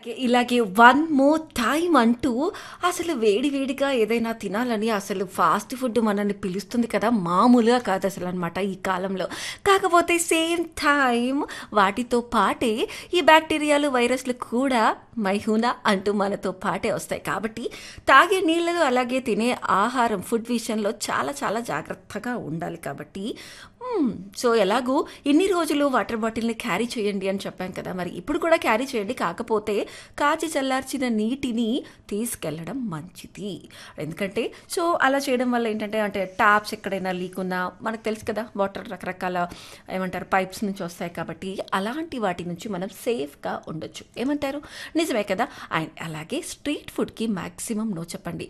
ఇలాగే ఇలాగే one more time అంటూ అసలు వేడి వేడిగా ఏదైనా తినాలని అసలు ఫాస్ట్ ఫుడ్ మనల్ని పిలుస్తుంది కదా మామూలుగా కాదు అసలు అనమాట ఈ కాలంలో కాకపోతే సేమ్ టైం వాటితో పాటే ఈ బ్యాక్టీరియాలు వైరస్లు కూడా మైహూనా అంటూ మనతో పాటే వస్తాయి కాబట్టి తాగే నీళ్ళలో అలాగే తినే ఆహారం ఫుడ్ విషయంలో చాలా చాలా జాగ్రత్తగా ఉండాలి కాబట్టి మ్మ్, సో ఎలాగో ఇన్ని రోజులు వాటర్ బాటిల్ని క్యారీ చేయండి అని చెప్పాం కదా మరి ఇప్పుడు కూడా క్యారీ చేయండి కాకపోతే కాచి చల్లార్చిన నీటిని తీసుకెళ్ళడం మంచిది ఎందుకంటే సో అలా చేయడం వల్ల ఏంటంటే అంటే ట్యాప్స్ ఎక్కడైనా లీక్ ఉన్నా మనకు తెలుసు కదా వాటర్ రకరకాల ఏమంటారు పైప్స్ నుంచి వస్తాయి కాబట్టి అలాంటి వాటి నుంచి మనం సేఫ్గా ఉండొచ్చు ఏమంటారు నిజమే కదా అండ్ అలాగే స్ట్రీట్ ఫుడ్కి మ్యాక్సిమం నో చెప్పండి